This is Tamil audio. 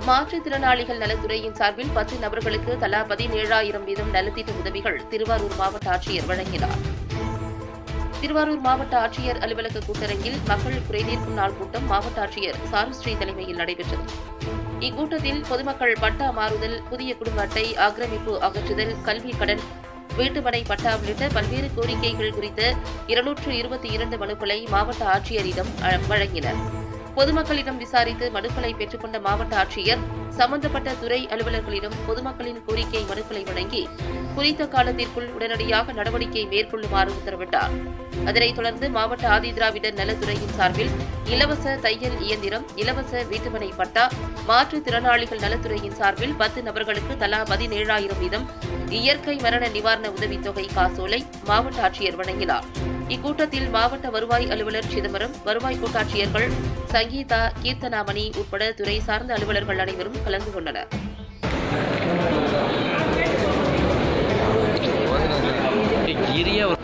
மாற்றுத்திறனாளிகள் நலத்துறையின் சார்பில் பத்து நபர்களுக்கு தலா பதினேழாயிரம் வீதம் நலத்திட்ட உதவிகள் திருவாரூர் மாவட்ட ஆட்சியர் வழங்கினார் திருவாரூர் மாவட்ட ஆட்சியர் அலுவலக கூட்டரங்கில் மக்கள் குறைதீர்க்கும் நாள் கூட்டம் மாவட்ட ஆட்சியர் சாருஸ்ரீ தலைமையில் நடைபெற்றது இக்கூட்டத்தில் பொதுமக்கள் பட்டா மாறுதல் புதிய குடும்ப அட்டை ஆக்கிரமிப்பு அகற்றுதல் கல்வி கடன் வீட்டுமனை பட்டா உள்ளிட்ட பல்வேறு கோரிக்கைகள் குறித்த இருநூற்று இருபத்தி இரண்டு மனுக்களை மாவட்ட ஆட்சியரிடம் அ- வழங்கினர் பொதுமக்களிடம் விசாரித்து மனுக்களை பெற்றுக்கொண்ட மாவட்ட ஆட்சியர் சம்பந்தப்பட்ட துறை அலுவலர்களிடம் பொதுமக்களின் கோரிக்கை மனுக்களை வழங்கி குறித்த காலத்திற்குள் உடனடியாக நடவடிக்கை மேற்கொள்ளுமாறு உத்தரவிட்டார் அதனைத் தொடர்ந்து மாவட்ட ஆதிதிராவிடர் நலத்துறையின் சார்பில் இலவச தையல் இயந்திரம் இலவச வீட்டுமனை பட்டா மாற்றுத்திறனாளிகள் நலத்துறையின் சார்பில் பத்து நபர்களுக்கு தலா பதினேழாயிரம் வீதம் இயற்கை மரண நிவாரண உதவித்தொகை காசோலை மாவட்ட ஆட்சியர் வழங்கினார் இக்கூட்டத்தில் மாவட்ட வருவாய் அலுவலர் சிதம்பரம் வருவாய் கோட்டாட்சியர்கள் சங்கீதா கீர்த்தனாமணி உட்பட துறை சார்ந்த அலுவலர்கள் அனைவரும் கலந்து கொண்டனர் गिरिया